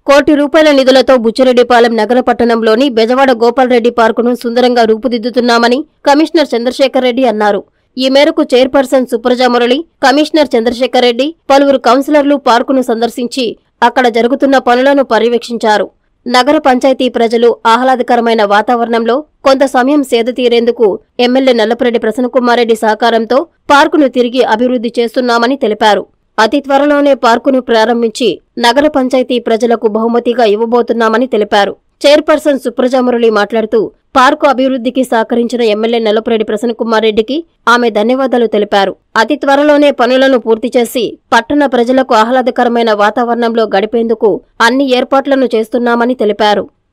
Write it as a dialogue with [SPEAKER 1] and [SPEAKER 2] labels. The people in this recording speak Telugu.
[SPEAKER 1] కోటి రూపాయల నిధులతో బుచ్చిరెడ్డిపాలెం నగర పట్టణంలోని బెజవాడ గోపాల్రెడ్డి పార్కును సుందరంగా రూపుదిద్దుతున్నామని కమిషనర్ చంద్రశేఖర్ రెడ్డి అన్నారు ఈ మేరకు చైర్పర్సన్ సుప్రజా మురళి కమిషనర్ చంద్రశేఖర్ రెడ్డి పలువురు కౌన్సిలర్లు పార్కును సందర్శించి అక్కడ జరుగుతున్న పనులను పర్యవేక్షించారు నగర పంచాయతీ ప్రజలు ఆహ్లాదకరమైన వాతావరణంలో కొంత సమయం సేద తీరేందుకు ఎమ్మెల్యే నల్లపురెడ్డి ప్రసన్నకుమారెడ్డి సహకారంతో పార్కును తిరిగి అభివృద్ధి చేస్తున్నామని తెలిపారు అతి త్వరలోనే పార్కును ప్రారంభించి నగర పంచాయతీ ప్రజలకు బహుమతిగా ఇవ్వబోతున్నామని తెలిపారు చైర్పర్సన్ సుప్రజామురళి మాట్లాడుతూ పార్కు అభివృద్ధికి సహకరించిన ఎమ్మెల్యే నల్లపురెడ్డి ప్రసన్నకుమారెడ్డికి ఆమె ధన్యవాదాలు తెలిపారు అతి త్వరలోనే పనులను పూర్తి చేసి పట్టణ ప్రజలకు ఆహ్లాదకరమైన వాతావరణంలో గడిపేందుకు అన్ని ఏర్పాట్లను చేస్తున్నామని తెలిపారు